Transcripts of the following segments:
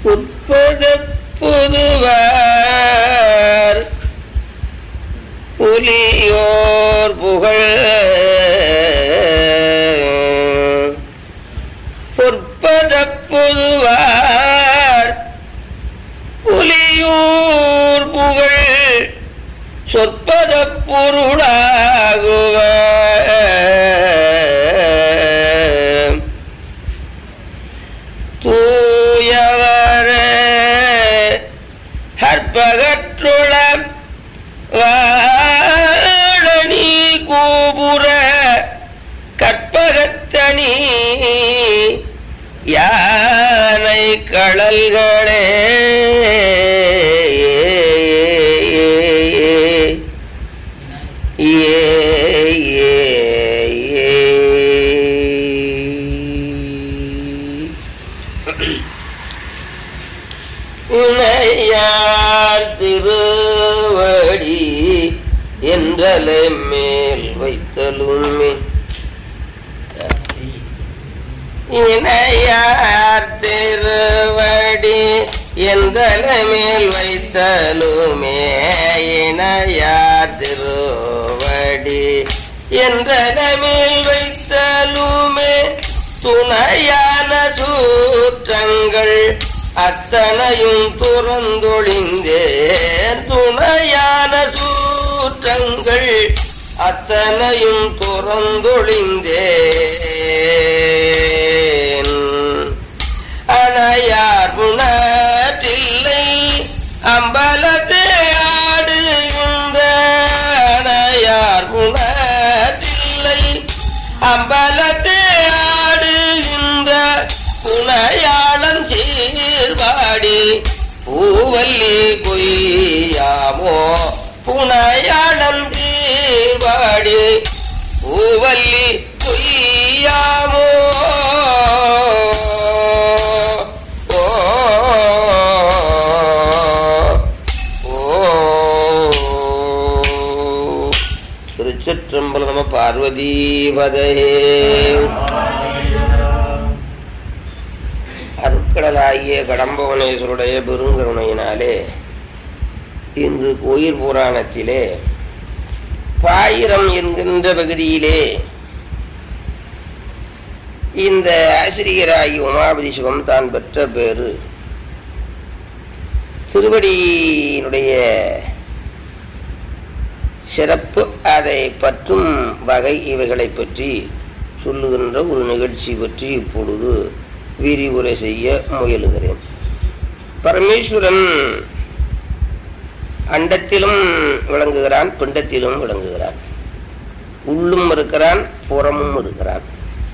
உட்பத புதுவார் புலியோர் புகழ் பொற்பத புதுவார் புலியூர் புகழ் சொற்பத பொருளாகுவ தூயவர ஹற்பகற்றுள வாழனி கோபுர கற்பகத்தனி யானை கடல்களே ஏ ஏ உனையார் திருவடி என்றலை மேல் வைத்தலுமே இணையார் திருவடி எந்தலை மேல் வைத்தலுமே இணையார் திருவடி எந்தலை மேல் வைத்தலுமே துணையான சூற்றங்கள் அத்தனையும் துறந்தொழிந்தே துணையான சூற்றங்கள் அத்தனையும் துறந்தொழிந்தேன் அணையார் புணற்றில்லை அம்பலத்தே ஆடுகின்ற அணையார் புணற்றில்லை அம்பலத்தே ஆடுகின்ற புனையாளம் சீர்வாடி பூவல்லி கொய்யாமோ புனையாளம் சீர்வாடி பூவல்லி கொய்யாமோ ஓ ஓ திருச்சிற்றம்பலம் நம பார்வதீபதையே அருட்கடலாகிய கடம்பவனேஸ்வருடைய பெருங்கருணையினாலே இன்று கோயில் புராணத்திலே பாயிரம் என்கின்ற பகுதியிலே இந்த ஆசிரியராகி உமாபதி சிவம் தான் பெற்ற பேரு திருவடியினுடைய சிறப்பு அதை பற்றும் வகை இவைகளை பற்றி சொல்லுகின்ற ஒரு நிகழ்ச்சி பற்றி இப்பொழுது விரிவுரை செய்ய முயலுகிறேன் பரமேஸ்வரன் அண்டத்திலும் விளங்குகிறான் பிண்டத்திலும் விளங்குகிறான் உள்ளும் இருக்கிறான் புறமும் இருக்கிறான்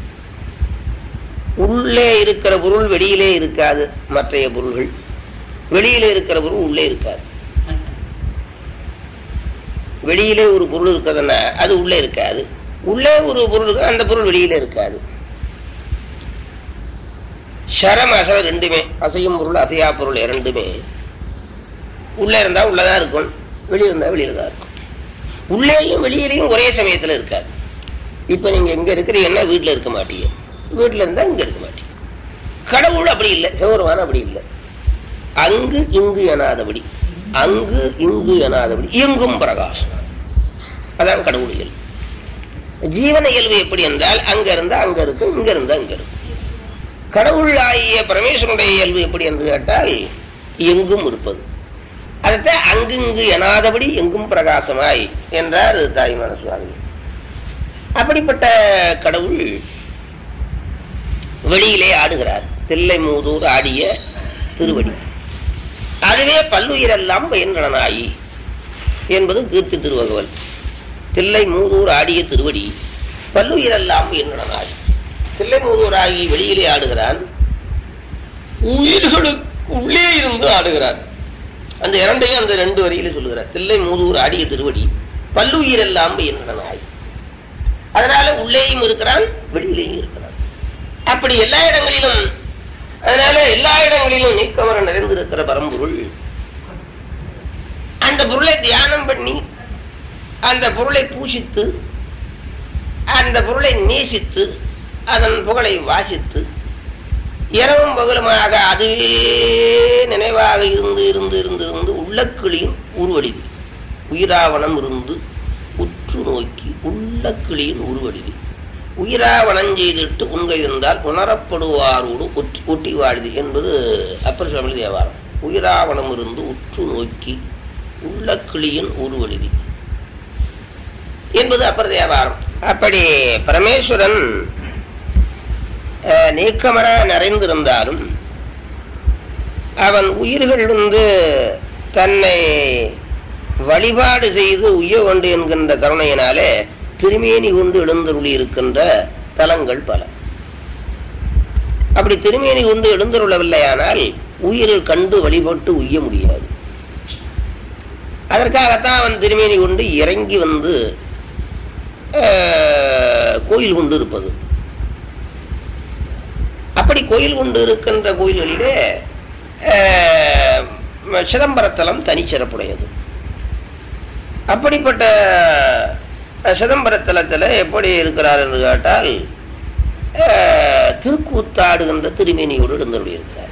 உள்ளே இருக்கிற பொருள் வெளியிலே இருக்காது மற்றைய பொருள்கள் வெளியிலே இருக்கிற பொருள் உள்ளே இருக்காது வெளியிலே ஒரு பொருள் இருக்கிறதுனா அது உள்ளே இருக்காது உள்ளே ஒரு பொருள் இருக்கு அந்த பொருள் வெளியில இருக்காது சரம் அசல ரெண்டுமே அசையும் பொருள் அசையா பொருள் இரண்டுமே உள்ளே இருந்தா உள்ளதான் இருக்கும் வெளியே இருந்தா வெளியில தான் இருக்கும் உள்ளேயும் வெளியிலையும் ஒரே சமயத்துல இருக்காது இப்ப நீங்க எங்க இருக்கிறீங்கன்னா வீட்டுல இருக்க மாட்டீங்க வீட்டுல இருந்தா இங்க இருக்க மாட்டீங்க கடவுள் அப்படி இல்லை சிவருமான அப்படி இல்லை அங்கு இங்கு எனாதபடி அங்கு இங்கு எனாதபடி எங்கும் பிரகாசம் அதான் கடவுள் இயல்பு ஜீவன இயல்பு எப்படி என்றால் அங்க இருந்தா அங்க இருக்கு இங்க இருந்தா இங்க இருக்கு கடவுள் ஆகிய பரமேஸ்வரனுடைய இயல்பு எப்படி என்று கேட்டால் எங்கும் இருப்பது அதைத்தான் அங்குங்கு எனாதபடி எங்கும் பிரகாசமாய் என்றார் தாய்மான சுவாமி அப்படிப்பட்ட கடவுள் வெளியிலே ஆடுகிறார் தில்லை மூதூர் ஆடிய திருவடி அதுவே பல்லுயிரெல்லாம் பயன்கடனாயி என்பது கீர்த்தி திருவகவல் தில்லை மூதூர் ஆடிய திருவடி பல்லுயிரெல்லாம் பயன்கடனாயி தில்லை மூதூர் ஆகி வெளியிலே ஆடுகிறான் உயிர்களுக்கு உள்ளே இருந்து ஆடுகிறார் அந்த இரண்டையும் அந்த ரெண்டு வரியில சொல்லுகிறார் தில்லை மூதூர் ஆடிய திருவடி பல்லுயிரெல்லாம் பயன்கடனாயி அதனால உள்ளேயும் இருக்கிறான் வெளியிலேயும் இருக்கிறான் அப்படி எல்லா இடங்களிலும் அதனால எல்லா இடங்களிலும் நீக்கமர நிறைந்திருக்கிற பரம்பொருள் அந்த பொருளை தியானம் பண்ணி அந்த பொருளை பூசித்து அந்த பொருளை நேசித்து அதன் புகழை வாசித்து இரவும் பகலுமாக அதுவே நினைவாக இருந்து இருந்து இருந்து இருந்து உள்ளக்கிளியின் உருவடிது உயிராவணம் இருந்து உற்று நோக்கி உள்ளக்கிளியின் உருவடிது உயிராவணம் செய்திட்டு உண்கை இருந்தால் உணரப்படுவாரோடு ஒற்றி ஒட்டி வாழுது என்பது அப்பர் சுவாமி தேவாரம் உயிராவணம் இருந்து உற்று நோக்கி உள்ளக்கிளியின் உருவடிது என்பது அப்பர் தேவாரம் அப்படி பரமேஸ்வரன் அஹ், நீக்கமர நிறைந்திருந்தாலும் அவன் உயிர்கள் வந்து தன்னை வழிபாடு செய்து உய்ய வேண்டும் என்கின்ற கருணையினாலே திருமேனி கொண்டு எழுந்தருளி இருக்கின்ற தலங்கள் பல அப்படி திருமேனி கொண்டு எழுந்தருளவில்லையானால் உயிரில் கண்டு வழிபட்டு உய்ய முடியாது அதற்காகத்தான் அவன் திருமேனி கொண்டு இறங்கி வந்து அஹ், கோயில் கொண்டு இருப்பது அப்படி கோயில் கொண்டு இருக்கின்ற கோயில்களிலே அஹ், சிதம்பரத்தலம் தனிச்சிறப்புடையது அப்படிப்பட்ட அஹ், சிதம்பரத்தலத்தில் எப்படி இருக்கிறார் என்று கேட்டால் அஹ், திருக்கூத்தாடுகின்ற திருமேனியோடு இருந்திருக்கிறார்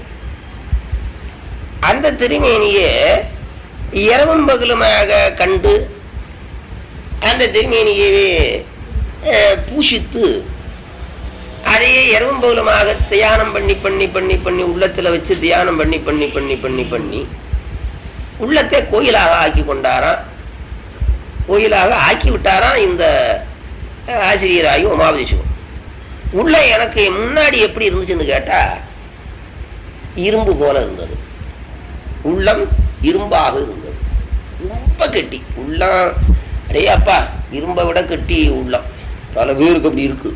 அந்த திருமேனியை இரவும் பகலுமாக கண்டு அந்த திருமேனியவே அஹ், பூஷித்து அதையே இரவும் பகலுமாக தியானம் பண்ணி பண்ணி பண்ணி பண்ணி உள்ளத்துல வச்சு தியானம் பண்ணி பண்ணி பண்ணி பண்ணி பண்ணி உள்ளத்தை கோயிலாக ஆக்கி கொண்டாராம் கோயிலாக ஆக்கி விட்டாராம் இந்த அஹ், ஆசிரியராகி உமாபதி சிவம் உள்ள எனக்கு முன்னாடி எப்படி இருந்துச்சுன்னு கேட்டா இரும்பு போல இருந்தது உள்ளம் இரும்பாக இருந்தது ரொம்ப கெட்டி உள்ளம் அடே அப்பா இரும்பை விட கெட்டி உள்ளம் பல பேருக்கு அப்படி இருக்கு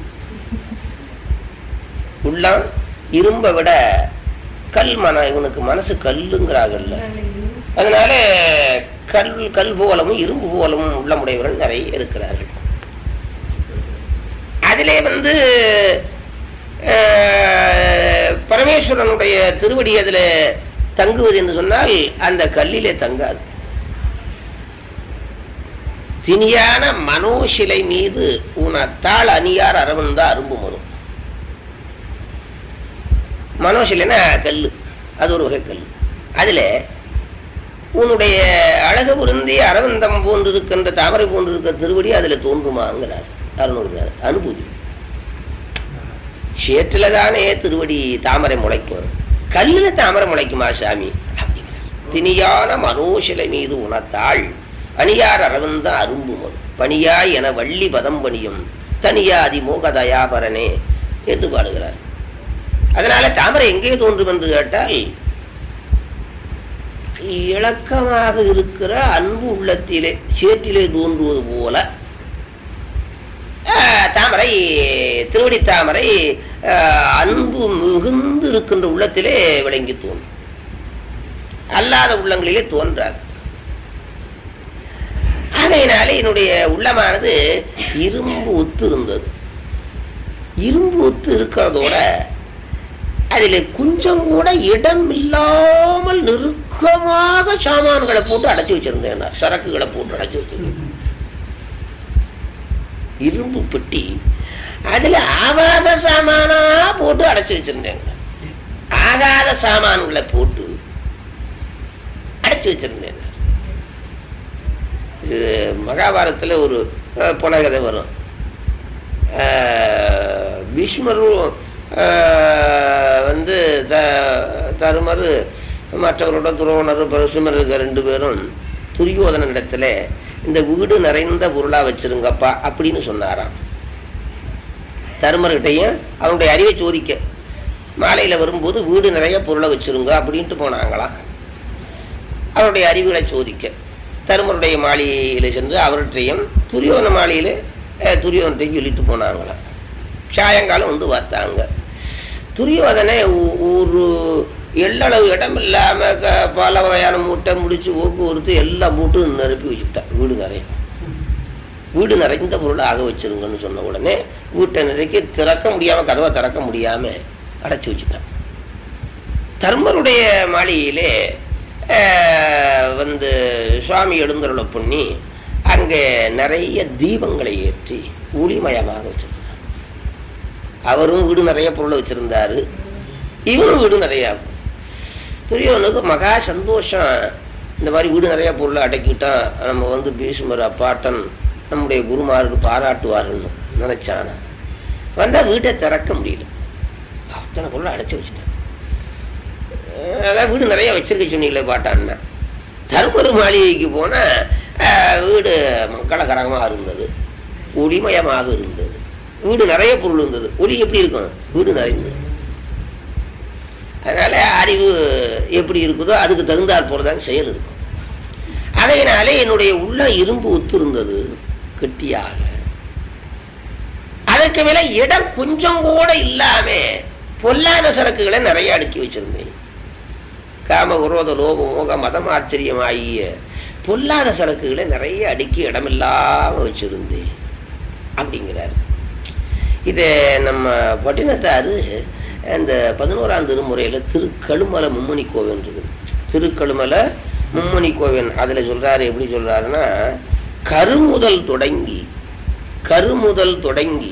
உள்ளம் இரும்பை விட கல் மன இவனுக்கு மனசு கல்லுங்கிறாங்கல்ல அதனால கல் கல் போலவும் இரும்பு போலவும் உள்ளமுடையவர்கள் நிறைய இருக்கிறார்கள் அதிலே வந்து அஹ், பரமேஸ்வரனுடைய திருவடி அதில் தங்குவது என்று சொன்னால் அந்த கல்லிலே தங்காது தினியான மனோசிலை மீது உனத்தாள் அணியார் அரவந்தா அரும்பு மரும் மனோசிலைனா கல் அது ஒரு வகை கல் அதுல உன்னுடைய அழகு பொருந்தி அரவிந்தம் போன்று இருக்கின்ற தாமரை போன்று இருக்க திருவடி அதுல தோன்றுமாங்கிறார் அருணூறுகிறார் அனுபூதி சேற்றுல தானே திருவடி தாமரை முளைக்கும் கல்லுல தாமரை முளைக்குமா சாமி அப்படிங்கிறார். திணியான மனோசிலை மீது உணத்தாள் அணியார் அரவிந்த அரும்பு மது பணியாய் என வள்ளி பதம் பணியும் தனியாதி மோகதயாபரனே என்று பாடுகிறார் அதனால தாமரை எங்கே தோன்றும் என்று கேட்டால் இளக்கமாக இருக்கிற அன்பு உள்ளத்திலே சேற்றிலே தோன்றுவது போல ஆஹ், தாமரை திருவடி தாமரை ஆஹ், அன்பு மிகுந்து இருக்கின்ற உள்ளத்திலே விளங்கி தோன்றும் அல்லாத உள்ளங்களிலே தோன்றாது ஆகையினாலே என்னுடைய உள்ளமானது இரும்பு ஒத்து இருந்தது இரும்பு ஒத்து இருக்கிறதோட அதில் கொஞ்சம் கூட இடம் இல்லாமல் நெருக்கமாக சாமான்களை போட்டு அடைச்சி வச்சிருந்தேன் நான். சரக்குகளை போட்டு அடைச்சி வச்சிருந்தேன் இரும்பு பெட்டி அதுல ஆகாத சாமானா போட்டு அடைச்சி வச்சிருந்தேன் ஆகாத சாமான்களை போட்டு அடைச்சி வச்சிருந்தேன் இது மகாபாரதத்துல ஒரு அஹ், புனகதை வரும் அஹ், பீஷ்மரும் அஹ், வந்து த- தருமர் மற்றவரோட துரோணர் பரசுமர் இருக்க ரெண்டு பேரும் துரியோதனன் இடத்துல இந்த வீடு நிறைந்த பொருளா வச்சிருங்கப்பா அப்படின்னு சொன்னாராம் தருமர்கிட்டையும் அவனுடைய அறிவை சோதிக்க மாலையில வரும்போது வீடு நிறைய பொருளை வச்சிருங்க அப்படின்ட்டு போனாங்களாம் அவருடைய அறிவுகளை சோதிக்க தருமருடைய மாளிகையில சென்று அவர்கிட்டையும் துரியோன மாளிகையில அஹ், துரியோதனத்தையும் சொல்லிட்டு போனாங்களாம் சாயங்காலம் வந்து பார்த்தாங்க துரியோதனை ஒ- ஒரு எள்ளளவு இடம் இல்லாம க- பல வகையான மூட்டை முடிச்சு போக்குவரத்து எல்லாம் மூட்டு நிரப்பி வச்சுட்டான் வீடு நிறைய வீடு நிறைந்த பொருளாக வச்சிருங்கன்னு சொன்ன உடனே வீட்டை நிறைக்க திறக்க முடியாம கதவை திறக்க முடியாம அடைச்சி வச்சுட்டான் தர்மருடைய மாளிகையிலே அஹ், வந்து சுவாமி எழுந்தருளை பண்ணி அங்கே நிறைய தீபங்களை ஏற்றி ஒளிமயமாக வச்சிருந்தார் அவரும் வீடு நிறைய பொருளை வச்சிருந்தாரு இவனும் வீடு நிறையா பெரியவனுக்கு மகா சந்தோஷம் இந்த மாதிரி வீடு நிறைய பொருளை அடக்கிட்டான் நம்ம வந்து பீஷ்மர் அப்பாட்டன் நம்முடைய குருமாருக்கு பாராட்டுவார்கள்னு நினைச்சானா வந்தா வீட்டை திறக்க முடியல அத்தனை பொருளை அடைச்சு வச்சுட்டான் அஹ் அதான் வீடு நிறைய வச்சிருக்க சொன்னீங்களே பாட்டான்னா தருமபுரி மாளிகைக்கு போனா அஹ், வீடு கலகரகமாக இருந்தது ஒளிமயமாக இருந்தது வீடு நிறைய பொருள் இருந்தது ஒளி எப்படி இருக்கும் வீடு நிறைந்தது அதனால அறிவு எப்படி இருக்குதோ அதுக்கு தகுந்தாற் போலதான் செயல் இருக்கும் அதையினாலே என்னுடைய உள்ள இரும்பு ஒத்து இருந்தது கெட்டியாக அதற்கு மேல இடம் கொஞ்சம் கூட இல்லாம பொல்லாத சரக்குகளை நிறைய அடுக்கி வச்சிருந்தேன் காம குரோத லோப மோக மதம் ஆச்சரியம் ஆகிய பொல்லாத சரக்குகளை நிறைய அடுக்கி இடமில்லாம வச்சிருந்தேன் அப்படிங்கிறார் இது நம்ம பட்டினத்தாரு அந்த பதினோராம் திருமுறையில திருக்கழுமலை மும்மணி கோவில் இருக்குது திருக்கழுமலை மும்மணி கோவில் அதுல சொல்றாரு எப்படி சொல்றாருன்னா கருமுதல் தொடங்கி கருமுதல் தொடங்கி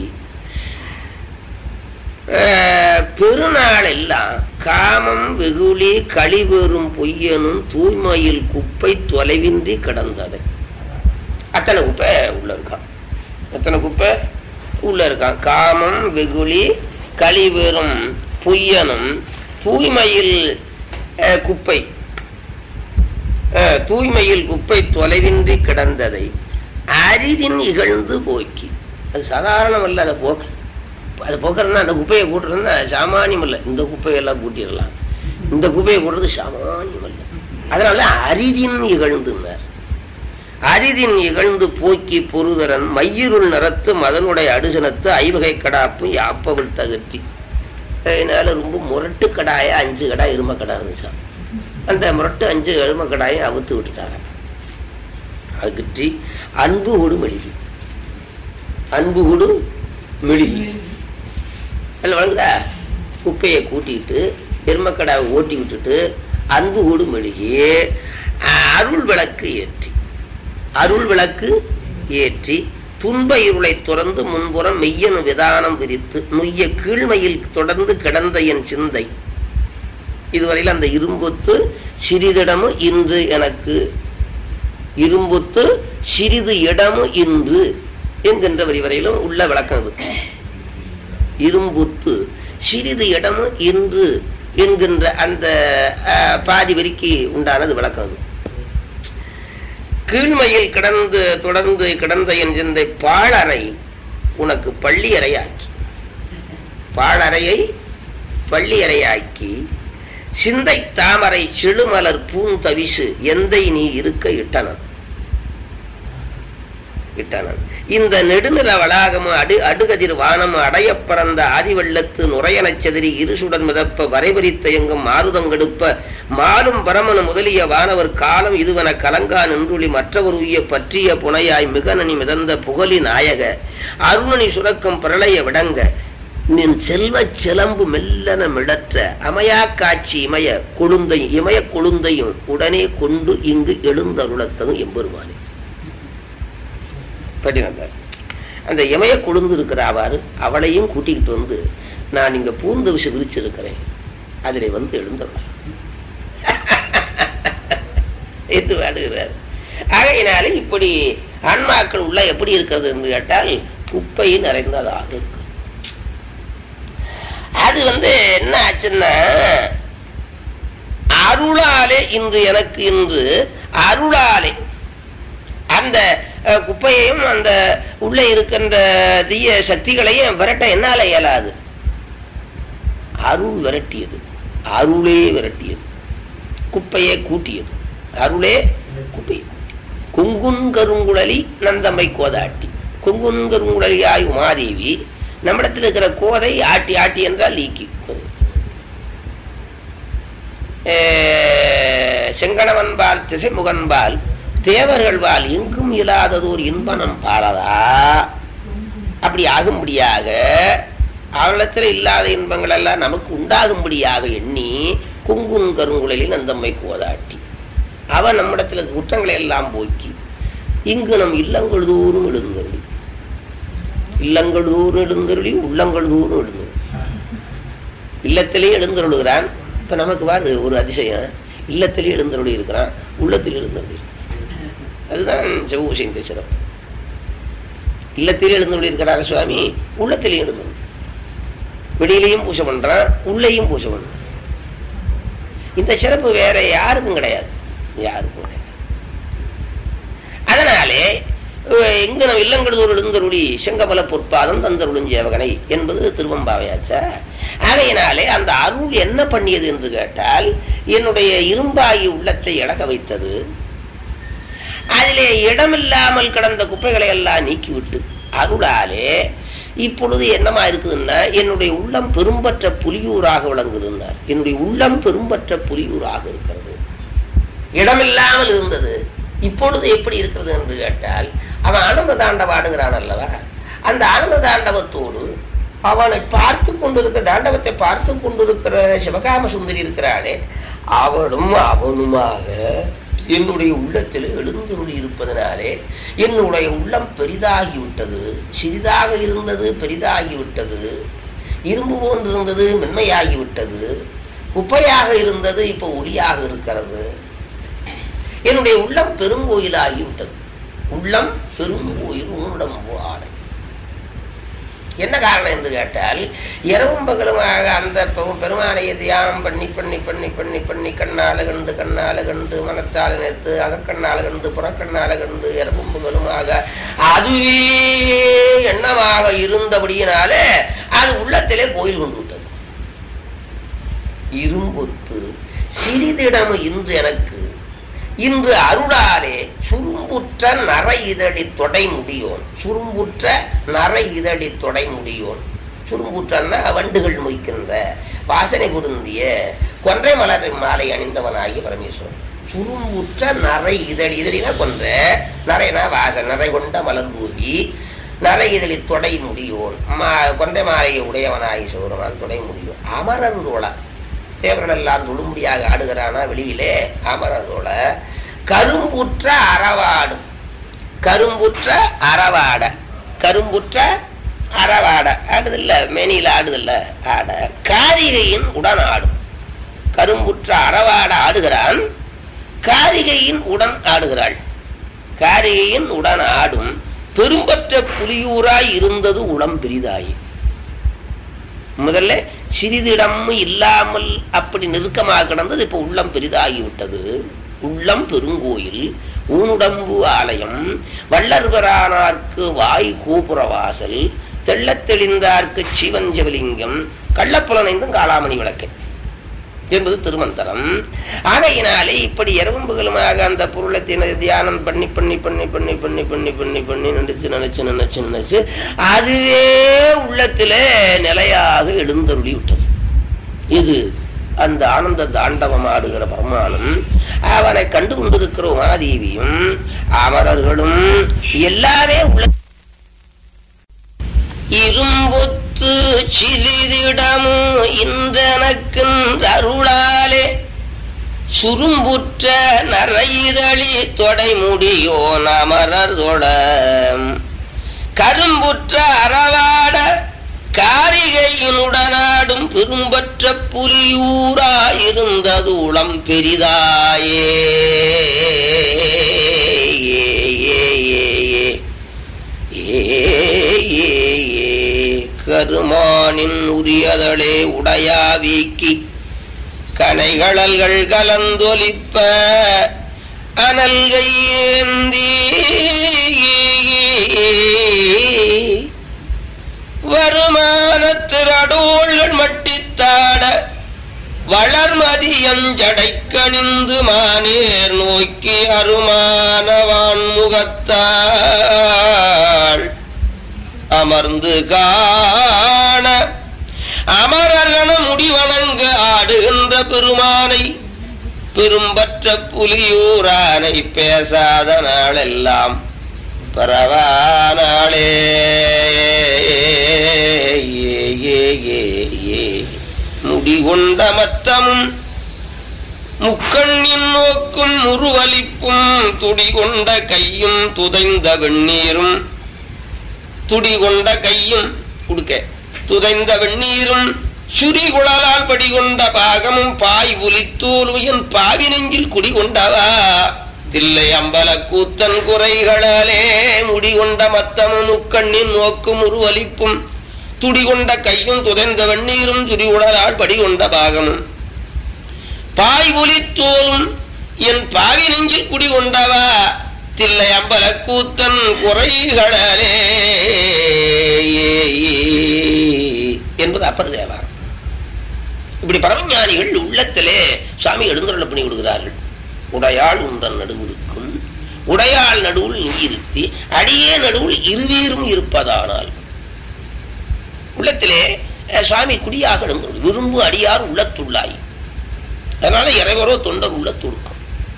அஹ், பெருநாள் எல்லாம் காமம் வெகுளி கழிவெறும் பொய்யனும் தூய்மையில் குப்பை தொலைவின்றி கிடந்தது அத்தனை குப்பை உள்ள இருக்கான் எத்தனை குப்பை உள்ள இருக்கான் காமம் வெகுளி கழிவெறும் பொய்யனும் தூய்மையில் அஹ், குப்பை அஹ், தூய்மையில் குப்பை தொலைவின்றி கிடந்ததை அரிதின் இகழ்ந்து போக்கி அது சாதாரணம் அல்ல அதை போக்கு அது போக்குறதுன்னா அந்த குப்பையை கூட்டுறதுன்னா சாமானியம் இல்லை இந்த குப்பையெல்லாம் கூட்டிடலாம் இந்த குப்பையை கூட்டுறது சாமானியம் இல்லை அதனால அரிதின் இகழ்ந்துன்னார் அரிதின் இகழ்ந்து போக்கி பொருதரன் மையிருள் நிறத்து மதனுடைய அடுசனத்து ஐவகை கடாப்பு யாப்பவள் தகற்றி அதனால ரொம்ப முரட்டு கடாய அஞ்சு கடாய் எரும கடா இருந்துச்சான் அந்த முரட்டு அஞ்சு எரும கடாயை அவுத்து விட்டுட்டாங்க அகற்றி அன்பு கொடு மெழுகி அன்பு கொடு மெழுகி அதில் வழங்குதா குப்பையை கூட்டிட்டு எருமக்கடாவை ஓட்டி விட்டுட்டு அன்பு கூடு மெழுகி அஹ், அருள் விளக்கு ஏற்றி அருள் விளக்கு ஏற்றி துன்ப இருளை துறந்து முன்புறம் மெய்யன் விதானம் விரித்து நுய்ய கீழ்மையில் தொடர்ந்து கிடந்த என் சிந்தை இதுவரையில் அந்த இரும்புத்து சிறிதிடமும் இன்று எனக்கு இரும்புத்து சிறிது இடமும் இன்று என்கின்ற வரி வரையிலும் உள்ள விளக்கம் இது இரும்புத்து சிறிது இடமும் இன்று என்கின்ற அந்த அஹ், பாதி வரிக்கு உண்டானது விளக்கம் அது கீழ்மையில் கிடந்து தொடர்ந்து கிடந்த என் சிந்தை பாழறை உனக்கு பள்ளி அறையாக்கி பாழறையை பள்ளி அறையாக்கி சிந்தை தாமரை செழுமலர் பூந்தவிசு எந்தை நீ இருக்க இட்டனன் இட்டனன் இந்த நெடுநில வளாகமும் அடு அடுகதிர் வானமும் அடைய பறந்த ஆதிவெள்ளத்து நுரையனச் செதிரி இருசுடன் மிதப்ப வரைவரித்த எங்கும் மாருதங்கெடுப்ப மாலும் பரமனு முதலிய வானவர் காலம் இதுவன கலங்கா நின்றுளி மற்றவர் உய்ய பற்றிய புனையாய் மிகனனி மிதந்த புகழி நாயக அருணனி சுரக்கும் பிரளய விடங்க நின் செல்வச் சிலம்பு மெல்லன மிடற்ற அமையா காட்சி இமய கொழுந்தை இமய கொழுந்தையும் உடனே கொண்டு இங்கு எழுந்தருளத்தகும் எம்பெருமானே படினந்தார் அந்த இமய கொழுந்து இருக்கிறாவாறு அவளையும் கூட்டிக்கிட்டு வந்து நான் இங்க பூந்த விஷம் விரிச்சிருக்கிறேன் அதிலே வந்து எழுந்தவர் என்று வாடுகிறார் ஆகையினாலே இப்படி ஆன்மாக்கள் உள்ள எப்படி இருக்கிறது என்று கேட்டால் குப்பை நிறைந்ததாக இருக்கு அது வந்து என்ன ஆச்சுன்னா அருளாலே இன்று எனக்கு இன்று அருளாலே அந்த அஹ், குப்பையையும் அந்த உள்ளே இருக்கின்ற தீய சக்திகளையும் விரட்ட என்னால இயலாது அருள் விரட்டியது அருளே விரட்டியது குப்பையை கூட்டியது அருளே குப்பை குங்குன் கருங்குழலி நந்தம்மை கோதாட்டி குங்குன் கருங்குழலியாய் உமாதேவி நம்மிடத்தில் இருக்கிற கோதை ஆட்டி ஆட்டி என்றால் நீக்கி அஹ், செங்கணவன்பால் திசைமுகன்பால் தேவர்கள்பால் எங்கும் இல்லாததோர் இன்பனம் பாலதா அப்படி ஆகும்படியாக அவளத்தில் இல்லாத இன்பங்கள் எல்லாம் நமக்கு உண்டாகும்படியாக எண்ணி குங்குன் கருங்குழலில் நந்தம்மை கோதாட்டி அவன் நம்மிடத்தில் குற்றங்களை எல்லாம் போக்கி இங்கு நம் இல்லங்கள் தோறும் எழுந்தருளி இல்லங்கள் தோறும் எழுந்தருளி உள்ளங்கள் தோறும் எழுந்தருளி இல்லத்திலே எழுந்தருளுகிறான் இப்ப நமக்கு பாரு ஒரு அதிசயம் இல்லத்திலே எழுந்தருளி இருக்கிறான் உள்ளத்தில் எழுந்தருளி அதுதான் செவ்வூசியின் சிறப்பு இல்லத்திலே எழுந்தருளி இருக்கிறார் சுவாமி உள்ளத்திலே எழுந்தருளி வெளியிலையும் பூஜை பண்றான் உள்ளேயும் பூஜை பண்றான் இந்த சிறப்பு வேற யாருக்கும் கிடையாது யாருக்கும் கிடையாது அதனாலே அஹ், இங்க நம்ம இல்லங்கடுதூர் எழுந்தருளி செங்கமல பொற்பாதம் தந்தருளும் ஜேவகனை என்பது திருவம்பாவையாச்சா ஆகையினாலே அந்த அருள் என்ன பண்ணியது என்று கேட்டால் என்னுடைய இரும்பாகி உள்ளத்தை இழக வைத்தது அதிலே இடமில்லாமல் கிடந்த குப்பைகளை எல்லாம் நீக்கிவிட்டு அருளாலே இப்பொழுது என்னமா இருக்குதுன்னா என்னுடைய உள்ளம் பெரும்பற்ற புலியூராக விளங்குதுன்னார் என்னுடைய உள்ளம் பெரும்பற்ற புலியூராக இருக்கிறது இடமில்லாமல் இருந்தது இப்பொழுது எப்படி இருக்கிறது என்று கேட்டால் அவன் ஆனந்த தாண்டவம் ஆடுகிறான் அல்லவா அந்த ஆனந்த தாண்டவத்தோடு அவனை பார்த்து கொண்டிருக்க தாண்டவத்தை பார்த்து கொண்டிருக்கிற சிவகாம சுந்தரி இருக்கிறாளே அவளும் அவனுமாக என்னுடைய உள்ளத்தில் எழுந்துருளி இருப்பதனாலே என்னுடைய உள்ளம் பெரிதாகி விட்டது சிறிதாக இருந்தது பெரிதாகி விட்டது இரும்பு போன்று இருந்தது மென்மையாகி விட்டது குப்பையாக இருந்தது இப்போ ஒளியாக இருக்கிறது என்னுடைய உள்ளம் பெருங்கோயிலாகி விட்டது உள்ளம் பெருங்கோயில் உன்னிடம்பு ஆடை என்ன காரணம் என்று கேட்டால் இரவும் பகலுமாக அந்த பெரு- பெருமானையை தியானம் பண்ணி பண்ணி பண்ணி பண்ணி பண்ணி கண்ணால கண்டு கண்ணால கண்டு மனத்தால நேர்த்து அகக்கண்ணால கண்டு புறக்கண்ணால கண்டு இரவும் பகலுமாக அதுவே எண்ணமாக இருந்தபடியினாலே அது உள்ளத்திலே கோயில் கொண்டு விட்டது இரும்பொத்து சிறிதிடம் இன்று எனக்கு இன்று அருளாலே சுரும்புற்ற நர இதழி தொடை முடியோன் சுரும்புற்ற நர இதழி தொடை முடியோன் சுரும்புற்றன்னா வண்டுகள் மொய்க்கின்ற வாசனை பொருந்திய கொன்றை மலர் மாலை அணிந்தவனாகிய பரமேஸ்வரன் சுரும்புற்ற நரை இதழி இதழினா கொன்ற நரைனா வாசனை நரை கொண்ட மலர் பூதி நரை இதழி தொடை முடியோன் மா- கொன்றை மாலையை உடையவனாகி சௌரமான் தொடை முடியோன் அமரர் தோழா தேவர்கள் எல்லாம் துளும்படியாக ஆடுகிறானா வெளியிலே அமரதோட கரும்புற்ற அறவாடு கரும்புற்ற அறவாட கரும்புற்ற அறவாட ஆடுதில்ல மேனியில ஆடுதில்ல ஆட காரிகையின் உடன் ஆடும் கரும்புற்ற அறவாட ஆடுகிறான் காரிகையின் உடன் ஆடுகிறாள் காரிகையின் உடன் ஆடும் பெரும்பற்ற புலியூராய் இருந்தது உளம் பெரிதாயி முதல்ல சிறிதிடமும் இல்லாமல் அப்படி நெருக்கமாக கிடந்தது இப்ப உள்ளம் பெரிதாகிவிட்டது உள்ளம் பெருங்கோயில் ஊனுடம்பு ஆலயம் வள்ளர்வரானார்க்கு வாய் கோபுர வாசல் தெள்ளத் தெளிந்தார்க்கு சிவன் ஜெவலிங்கம் கள்ளப்புலனைந்தும் காளாமணி விளக்கு என்பது திருமந்திரம் ஆகையினாலே இப்படி இரவும் பகலுமாக அந்த பொருளை தின- தியானம் பண்ணி பண்ணி பண்ணி பண்ணி பண்ணி பண்ணி பண்ணி பண்ணி நினைச்சு நினைச்சு நினைச்சு நினைச்சு அதுவே உள்ளத்திலே நிலையாக எழுந்தருளி விட்டது இது அந்த ஆனந்த தாண்டவம் ஆடுகிற பரமானும் அவனை கண்டு கொண்டிருக்கிற உமாதேவியும் அமரர்களும் எல்லாமே உள்ள இரும்பொத்து சிறிதிடமும் இன்றனக்கு அருளாலே சுரும்புற்ற நரைதழி தொடை முடியோ அமரர் தொட கரும்புற்ற அறவாட காரிகையினுடனாடும் பெரும்பற்ற புலியூராயிருந்தது உளம் பெரிதாயே ஏ, ஏ, ஏ, ஏ. ஏ, ஏ, கருமானின் உரியதளே உடையா வீக்கி கனைகளல்கள் கலந்தொலிப்ப அனல்கை ஏந்தி வருமானத்திரடோள்கள் மட்டித்தாட வளர்மதியஞ்சடை கணிந்து மானேர் நோக்கி அருமானவான் முகத்தாள் அமர்ந்து காண அமரர்கண முடிவணங்க ஆடுகின்ற பெருமானை பெரும்பற்ற புலியூரானை பேசாத நாளெல்லாம் பரவானாளே ஏ, ஏ, ஏ, ஏ. முடிகொண்ட மத்தமும் முக்கண்ணின் நோக்கும் முருவலிப்பும் துடிகொண்ட கையும் துதைந்த வெந்நீரும் துடிகொண்ட கையும் குடுக்க துதைந்த வெந்நீரும் சுரிகுழலால் படிகொண்ட பாகமும் பாய் புலித்தோலும் என் பாவி நெஞ்சில் குடிகொண்டவா தில்லை அம்பல கூத்தன் குறைகளாலே முடிகொண்ட மத்தமும் முக்கண்ணின் நோக்கும் உருவலிப்பும் துடிகொண்ட கையும் துதைந்த வெந்நீரும் சுரிகுழலால் படிகொண்ட பாகமும் பாய் புலித்தோலும் என் பாவி நெஞ்சில் குடிகொண்டவா தில்லை அம்பல கூத்தன் குறைகளே என்பது அப்பர் தேவாரம் இப்படி பரமஞானிகள் உள்ளத்திலே சுவாமி எழுந்தருள பண்ணி கொடுக்கிறார்கள் உடையாள் உந்தன் நடுவிருக்கும் உடையாள் நடுவுள் நீ இருத்தி அடியே நடுவுள் இருவீரும் இருப்பதானால் உள்ளத்திலே அஹ், சுவாமி குடியாக எழுந்தருள் விரும்பு அடியார் உள்ளத்துள்ளாய் அதனால இறைவரோ தொண்டர் உள்ள துருக்கம்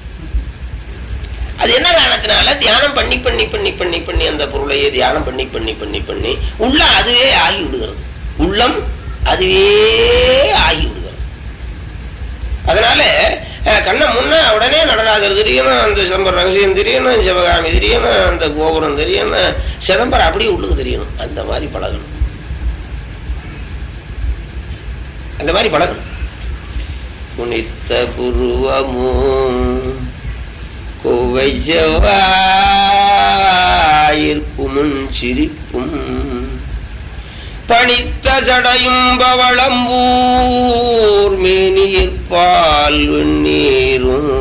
அது என்ன காரணத்தினால தியானம் பண்ணி பண்ணி பண்ணி பண்ணி பண்ணி அந்த பொருளையே தியானம் பண்ணி பண்ணி பண்ணி பண்ணி உள்ள அதுவே ஆகி விடுகிறது உள்ளம் அதுவே ஆகி விடுகிறது அதனால அஹ், கண்ணை முன்ன உடனே நடராஜர் தெரியணும் அந்த சிதம்பரம் ரகசியம் தெரியணும் சிவகாமி தெரியணும் அந்த கோபுரம் தெரியணும் சிதம்பரம் அப்படியே உள்ளுக்கு தெரியணும் அந்த மாதிரி பழகணும் அந்த மாதிரி பழகணும் புனித்த புருவமும் கோவை செவ்வாயிற்குமுன் சிரிப்பும் பணித்த சடையும் பவளம்பூர் மேனியிற்பால் வெந்நீரும்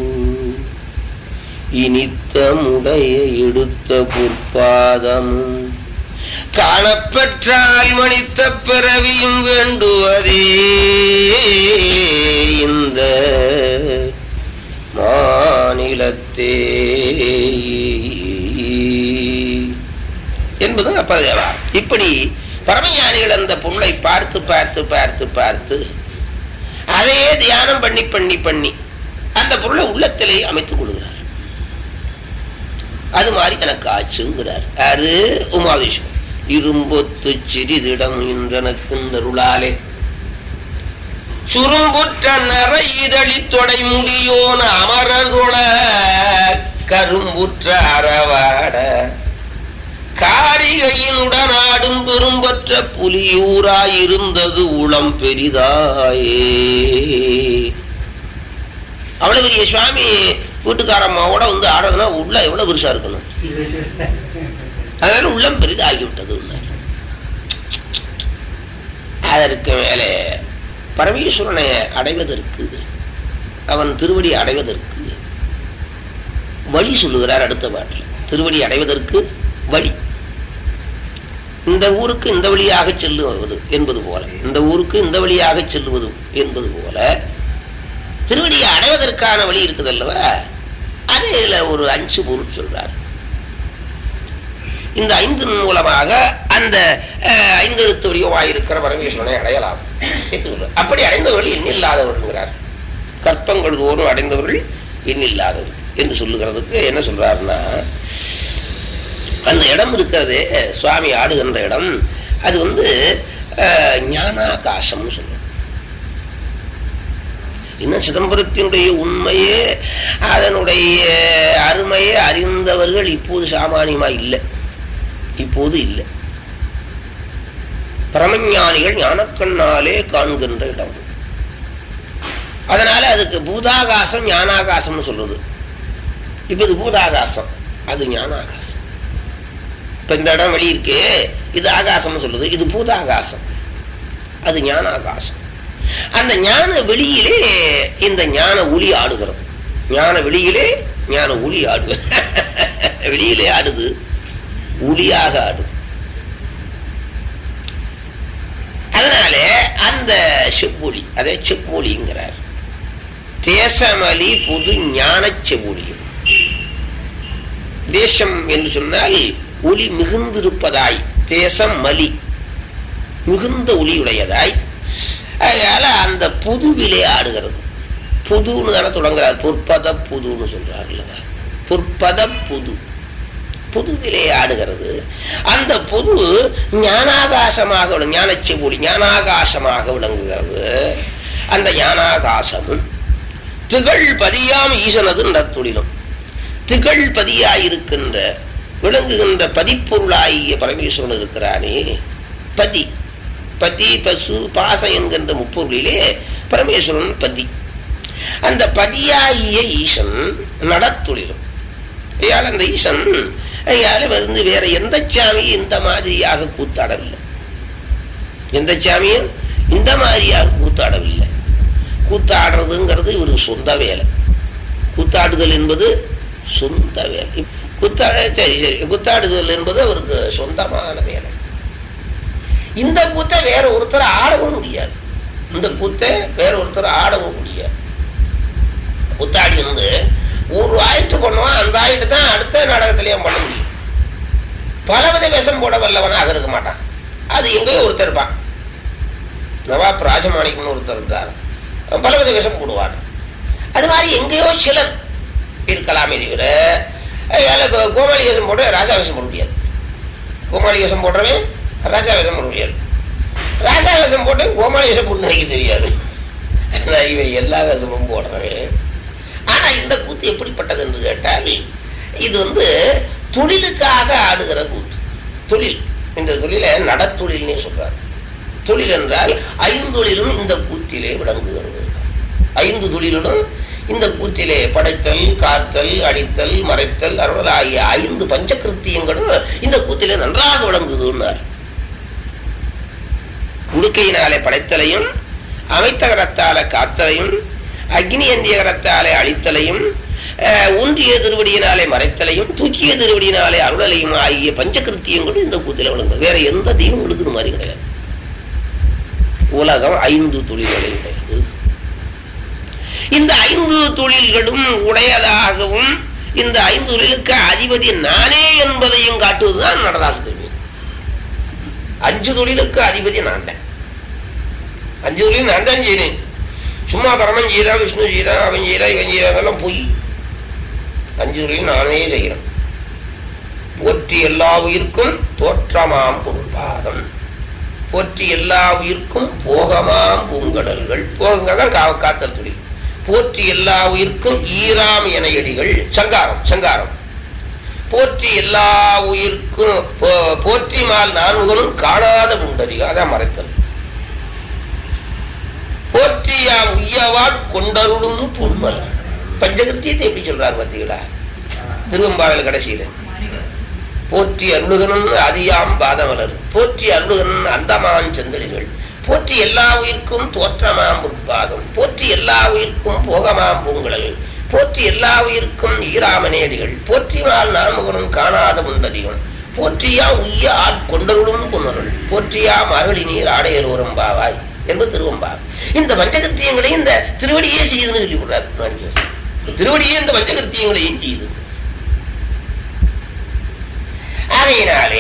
இனித்த முடைய எடுத்த பொற்பாதமும் காணப்பெற்றால் மணித்த பிறவியும் வேண்டுவதே இந்த மாநிலத்தே என்பது அப்பதேவா இப்படி பரமஞானிகள் அந்த பொருளை பார்த்து பார்த்து பார்த்து பார்த்து அதையே தியானம் பண்ணி பண்ணி பண்ணி அந்த பொருளை உள்ளத்திலே அமைத்துக் கொள்கிறார் அது மாதிரி எனக்கு ஆச்சுங்கிறார் அது உமாதேஸ்வரர் இரும்பொத்து சிறிதிடம் இன்றனக்கு நருளாலே சுரும்புற்ற நர இதழி தொடை முடியோன அமரர்தொழ கரும்புற்ற அறவாட காரிகையினுடனாடும் பெரும்பற்ற புலியூராயிருந்தது உளம் பெரிதாயே அவ்வளவு பெரிய சுவாமி வீட்டுக்காரம்மாவோட வந்து ஆடுறதுன்னா உள்ள எவ்வளவு பெருசா இருக்கணும் அதனால உள்ளம் பெரிதாகிவிட்டது அதற்கு மேலே பரமேஸ்வரனை அடைவதற்கு அவன் திருவடி அடைவதற்கு வழி சொல்லுகிறார் அடுத்த பாட்டில் திருவடி அடைவதற்கு வழி இந்த ஊருக்கு இந்த வழியாக செல்லுவது என்பது போல இந்த ஊருக்கு இந்த வழியாக செல்லுவது என்பது போல திருவடியை அடைவதற்கான வழி இருக்குது அல்லவா அது இதுல ஒரு அஞ்சு பொருள் சொல்றார் இந்த ஐந்து மூலமாக அந்த அஹ், ஐந்து எழுத்து வடிவமாயிருக்கிற பரமேஸ்வரனை அடையலாம் என்று சொல்றார். அப்படி அடைந்தவர்கள் எண்ணில்லாதவர்கள்ங்கிறார் கற்பங்கள் தோறும் அடைந்தவர்கள் எண்ணில்லாதவர்கள் என்று சொல்லுகிறதுக்கு என்ன சொல்றாருன்னா அந்த இடம் இருக்கிறதே சுவாமி ஆடுகின்ற இடம் அது வந்து அஹ், ஞானாகாசம்னு சொல்றோம் இன்னும் சிதம்பரத்தினுடைய உண்மையே அதனுடைய அருமையை அறிந்தவர்கள் இப்போது சாமானியமா இல்லை இப்போது இல்லை பரமஞானிகள் ஞானக்கண்ணாலே காண்கின்ற இடம் அதனால அதுக்கு பூதாகாசம் ஞானாகாசம்னு சொல்றது இப்ப இது பூதாகாசம் அது ஞானாகாசம் இப்ப இந்த இடம் வெளி இருக்கு இது ஆகாசம்னு சொல்லுது இது பூதாகாசம் அது ஞானாகாசம் அந்த ஞான வெளியிலே இந்த ஞான ஒளி ஆடுகிறது ஞான வெளியிலே ஞான ஒளி ஆடு வெளியிலே ஆடுது ஒளியாக ஆடுது அதனாலே அந்த செவ்வொளி அதே செவ்வொளிங்கிறார் தேசமலி புது ஞான செவ்வொளியும் தேசம் என்று சொன்னால் ஒளி மிகுந்திருப்பதாய் தேசம் மலி மிகுந்த ஒளியுடையதாய் அதனால அந்த புதுவிலே ஆடுகிறது புதுன்னு தானே தொடங்குறார் பொற்பத புதுன்னு சொல்றார் இல்லவா பொற்பத புது புதுவிலே ஆடுகிறது அந்த புது ஞானாகாசமாக விளங்கு- ஞானச்செவ்வொளி ஞானாகாசமாக விளங்குகிறது அந்த ஞானாகாசமும் திகழ் பதியாம் ஈசனது நடத்துளிலும் திகழ் பதியாயிருக்கின்ற விளங்குகின்ற பதிப்பொருளாகிய பரமேஸ்வரன் இருக்கிறானே பதி பதி பசு பாசம் என்கின்ற முப்பொருளிலே பரமேஸ்வரன் பதி அந்த பதியாகிய ஈசன் நடத்தொழிலும் ஐயால் அந்த ஈசன் ஐயால வந்து வேற எந்த சாமியும் இந்த மாதிரியாக கூத்தாடவில்லை எந்த சாமியும் இந்த மாதிரியாக கூத்தாடவில்லை கூத்தாடுறதுங்கிறது இவருக்கு சொந்த வேலை கூத்தாடுதல் என்பது சொந்த வேலை குத்தாட சரி சரி குத்தாடுதல் என்பது அவருக்கு சொந்தமான வேலை இந்த கூத்தை வேற ஒருத்தர் ஆடவும் முடியாது இந்த கூத்தை வேற ஒருத்தர் ஆடவும் முடியாது குத்தாடி வந்து ஒரு ஆயிட்டு பண்ணுவான் அந்த ஆயிட்டு தான் அடுத்த நாடகத்திலையும் பண்ண முடியும் பலவித விஷம் போட வல்லவனாக இருக்க மாட்டான் அது எங்கேயோ ஒருத்தர் இருப்பான் நவாப் ராஜமாணிக்கம்னு ஒருத்தர் இருந்தார் பலவித விஷம் போடுவார் அது மாதிரி எங்கேயோ சிலர் இருக்கலாமே தவிர இப்போ கோமாளி வேஷம் போட ராஜா வேஷம் போட முடியாது கோமாளி வேஷம் போடுறவன் ராஜா வேஷம் போட முடியாது ராஜா வேஷம் போட்டு கோமாளி வேஷம் போட்டு நினைக்க தெரியாது ஆனால் இவன் எல்லா வேஷமும் போடுறவன் ஆனா இந்த கூத்து எப்படிப்பட்டது என்று கேட்டால் இது வந்து தொழிலுக்காக ஆடுகிற கூத்து தொழில் இந்த தொழிலை நடத்தொழில்னே சொல்றார் தொழில் என்றால் ஐந்தொழிலும் இந்த கூத்திலே விளங்குகிறது ஐந்து தொழிலும் இந்த கூத்திலே படைத்தல் காத்தல் அடித்தல் மறைத்தல் அருள் ஆகிய ஐந்து பஞ்சகிருத்தியங்களும் இந்த கூத்திலே நன்றாக விளங்குதுன்னார் உடுக்கையினாலே படைத்தலையும் அமைத்த கரத்தால காத்தலையும் அக்னி எந்திய கரத்தாலே அழித்தலையும் ஒன்றிய திருவடியினாலே மறைத்தலையும் தூக்கிய திருவடியினாலே அருளலையும் ஆகிய பஞ்சகிருத்தியங்களும் இந்த கூத்தில விளங்கும் வேற எந்த தெய்வம் எடுக்கிற மாதிரி கிடையாது உலகம் ஐந்து தொழில்களை உடையது இந்த ஐந்து தொழில்களும் உடையதாகவும் இந்த ஐந்து தொழிலுக்கு அதிபதி நானே என்பதையும் காட்டுவதுதான் நடராச திருமி அஞ்சு தொழிலுக்கு அதிபதி நான் தான் அஞ்சு தொழில் நான் தான் செய்யறேன் சும்மா பரமன் செய்யறா விஷ்ணு செய்யறா அவன் செய்யறா இவன் செய்யறாங்கெல்லாம் பொய் அஞ்சு தொழில் நானே செய்கிறேன் போற்றி எல்லா உயிர்க்கும் தோற்றமாம் பொருள்பாதம் போற்றி எல்லா உயிர்க்கும் போகமாம் பூங்கடல்கள் போகங்க தான் காத்தல் தொழில் போற்றி எல்லா உயிர்க்கும் ஈராம் எனையடிகள் சங்காரம் சங்காரம் போற்றி எல்லா உயிர்க்கும் போற்றி மால் நான்முகனும் காணாத புண்டரிக அதான் மறைத்தல் போற்றியா உய்யவாட் கொண்டருளும் புண்மல் பஞ்சகிருத்தியத்தை எப்படி சொல்றாரு பார்த்தீங்களா திருவம்பாவில் கடைசியில போற்றி அருளுகனும் அதியாம் பாதமலர் போற்றி அருளுகனும் அந்தமான் செந்தடிகள் போற்றி எல்லா உயிர்க்கும் தோற்றமாம் உட்பாதம் போற்றி எல்லா உயிர்க்கும் போகமாம் பூங்குழல் போற்றி எல்லா உயிர்க்கும் ஈராமனேடிகள் போற்றினால் நான்முகனும் காணாத முண்டடிகள் போற்றியா உய்ய ஆட்கொண்டருளும் புனருள் போற்றியா மரளி நீர் ஆடையர் பாவாய் என்பது திருவம்பா இந்த பஞ்சகிருத்தியங்களையும் இந்த திருவடியே செய்யுதுன்னு சொல்லி விடுறாரு திருவடியே இந்த பஞ்சகிருத்தியங்களையும் செய்யுது ஆகையினாலே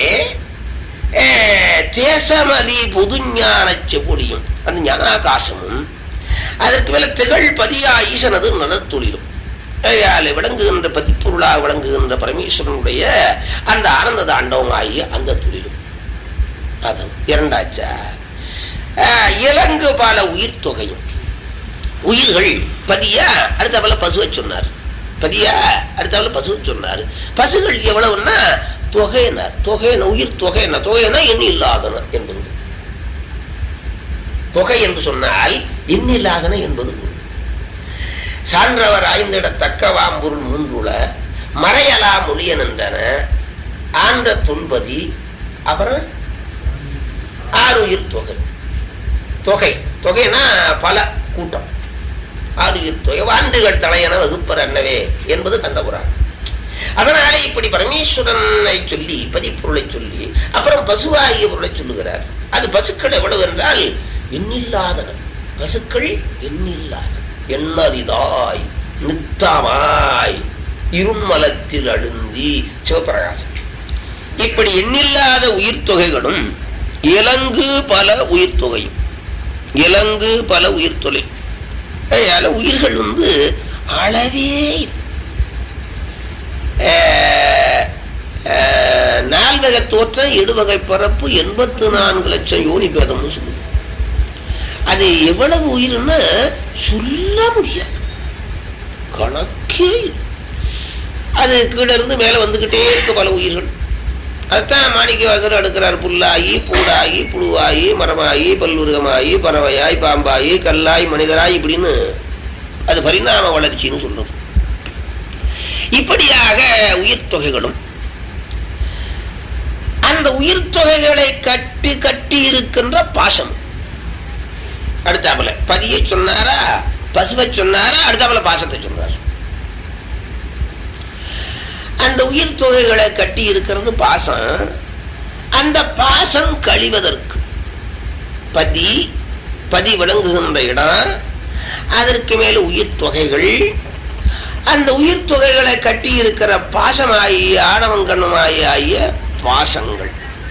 தேசமதி பொதுஞான செப்பொழியும் அந்த ஞானாகாசமும் அதற்கு மேல திகழ் பதியா ஈசனது நலத்தொழிலும் விளங்குகின்ற பதிப்பொருளாக விளங்குகின்ற பரமேஸ்வரனுடைய அந்த ஆனந்த தாண்டவம் ஆகிய அந்த தொழிலும் அதம் இரண்டாச்சா இலங்கு பல உயிர் தொகையும் உயிர்கள் பதியா அடுத்த பசுவை சொன்னார் பதியா அடுத்த பசுவை சொன்னார் பசுகள் எவ்வளவுன்னா தொகையினர் தொகையின உயிர் தொகையின தொகையினா எண்ணி இல்லாதன என்பது தொகை என்று சொன்னால் எண்ணில்லாதன என்பது சான்றவர் ஐந்திட தக்கவாம் பொருள் மூன்றுல மறையலா மொழியன் என்றன ஆன்ற துன்பதி அப்புறம் ஆறு உயிர் தொகை தொகை தொகைனா பல கூட்டம் ஆறு உயிர் தொகை வாண்டுகள் தலையன வகுப்பர் அன்னவே என்பது கந்தபுராணம் அதனாலே இப்படி பரமேஸ்வரனை சொல்லி பதிப்பொருளை சொல்லி அப்புறம் பசுவாகிய பொருளை சொல்லுகிறார் அது பசுக்கள் எவ்வளவு என்றால் எண்ணில்லாதன பசுக்கள் எண்ணில்லாத எண்ணறிதாய் நித்தமாய் இருமலத்தில் அழுந்தி சிவபிரகாசம் இப்படி எண்ணில்லாத உயிர் தொகைகளும் இலங்கு பல உயிர் தொகையும் இலங்கு பல உயிர் தொகை அதனால உயிர்கள் வந்து அளவே நால்வகை தோற்றம் இடுவகை பரப்பு எண்பத்து நான்கு லட்சம் யோனி பேதம்னு சொல்லுவோம் அது எவ்வளவு உயிர்னு சொல்ல முடியாது கணக்கே அது கீழே இருந்து மேல வந்துகிட்டே இருக்கு பல உயிர்கள் அதுதான் மாணிக்கவாசர் எடுக்கிறார் புல்லாகி பூடாகி புழுவாகி மரமாகி பல்லுருகமாகி பறவையாய் பாம்பாகி கல்லாய் மனிதராய் இப்படின்னு அது பரிணாம வளர்ச்சின்னு சொல்லும் இப்படியாக உயிர் தொகைகளும் அந்த உயிர் தொகைகளை கட்டி கட்டி இருக்கின்ற பாசம் அடுத்தாப்புல பதியை சொன்னாரா பசுவை சொன்னாரா அடுத்தாப்புல பாசத்தை சொன்னார் அந்த உயிர் தொகைகளை கட்டி இருக்கிறது பாசம் அந்த பாசம் கழிவதற்கு பதி பதி விளங்குகின்ற இடம் அதற்கு மேல உயிர் தொகைகள் அந்த உயிர் தொகைகளை கட்டி இருக்கிற பாசமாயி ஆணவங்கண்ணுமாயி ஆகிய பாசங்கள்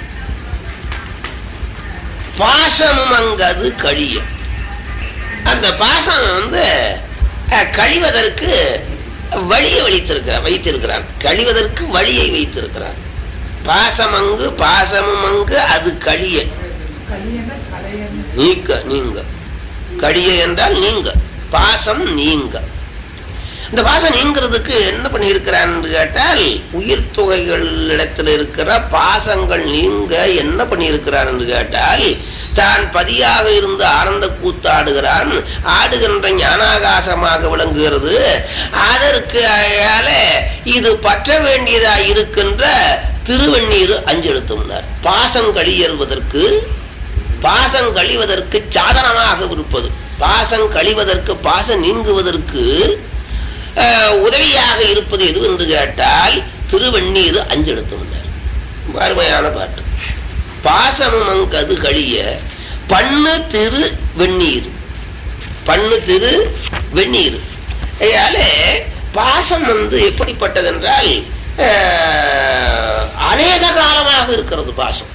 பாசமும் அங்கது கழிய அந்த பாசம் வந்து அஹ், கழிவதற்கு வழியை வைத்திருக்கிறார் வைத்திருக்கிறார் கழிவதற்கு வழியை வைத்திருக்கிறார் பாசமங்கு பாசமும் அங்கு அது கழிய கலியன கலையன நீக்க நீங்க கழிய என்றால் நீங்க பாசம் நீங்க இந்த பாசம் நீங்கிறதுக்கு என்ன பண்ணியிருக்கிறான்னு கேட்டால் உயிர் தொகைகளிடத்தில் இருக்கிற பாசங்கள் நீங்க என்ன பண்ணியிருக்கிறான் என்று கேட்டால் தான் பதியாக இருந்து ஆனந்த கூத்தாடுகிறான் ஆடுகின்ற ஞானாகாசமாக விளங்குகிறது அதற்கு அயால இது பற்ற வேண்டியதா இருக்கின்ற திருவண்ணீர் அஞ்செழுத்தும்னார் பாசம் கழியல்வதற்கு பாசம் கழிவதற்கு சாதனமாக இருப்பது பாசம் கழிவதற்கு பாசம் நீங்குவதற்கு அஹ், உதவியாக இருப்பது எது என்று கேட்டால் திருவண்ணீர் அஞ்செடுத்துள்ளார் அருமையான பாட்டு பாசமும் அங்கது கழிய பண்ணு திரு வெந்நீர் பண்ணு திரு வெந்நீர் அதனால பாசம் வந்து எப்படிப்பட்டது என்றால் அஹ், அநேக காலமாக இருக்கிறது பாசம்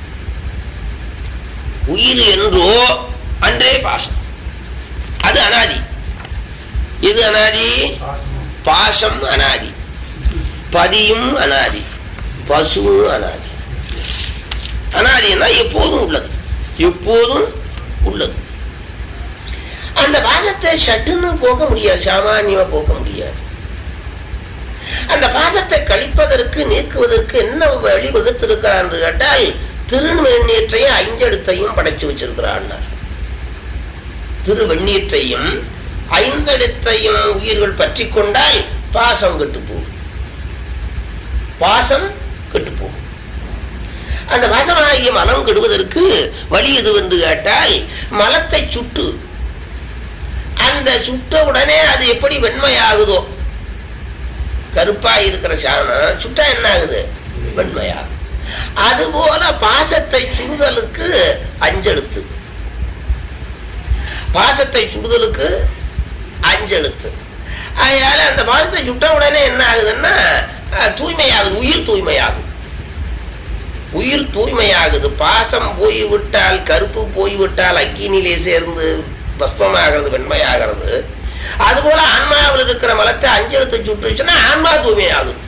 உயிர் என்றோ அன்றே பாசம் அது அனாதி எது அனாதி பாசம் அனாதி பதியும் அனாதி பசுவும் அனாதி அனாதினா எப்போதும் உள்ளது எப்போதும் உள்ளது அந்த பாசத்தை சட்டுன்னு போக்க முடியாது சாமானியமா போக்க முடியாது அந்த பாசத்தை கழிப்பதற்கு நீக்குவதற்கு என்ன வழி வகுத்திருக்கிறார் என்று கேட்டால் திருவெண்ணீற்றையும் ஐந்தெழுத்தையும் படைச்சு வச்சிருக்கிறார் திருவெண்ணீற்றையும் ஐந்தெழுத்தையும் உயிர்கள் பற்றி கொண்டால் பாசம் கெட்டு போகும் பாசம் கெட்டு போகும் அந்த பாசமாகிய மலம் கெடுவதற்கு வழி எது என்று கேட்டால் மலத்தை சுட்டு அந்த சுட்ட உடனே அது எப்படி வெண்மையாகுதோ கருப்பா இருக்கிற சாணம் சுட்டா என்ன ஆகுது வெண்மையாகும் அதுபோல பாசத்தை சுடுதலுக்கு அஞ்செழுத்து பாசத்தை சுடுதலுக்கு அஞ்செழுத்து அதனால அந்த பாசத்தை சுட்ட உடனே என்ன ஆகுதுன்னா அஹ், தூய்மையாகுது உயிர் தூய்மையாகுது உயிர் தூய்மையாகுது பாசம் போய்விட்டால் கருப்பு போய்விட்டால் அக்கினிலே சேர்ந்து பஸ்பமாகிறது வெண்மையாகிறது அதுபோல ஆன்மாவில் இருக்கிற மலத்தை அஞ்செழுத்து சுட்டுச்சுன்னா ஆன்மா தூய்மையாகும்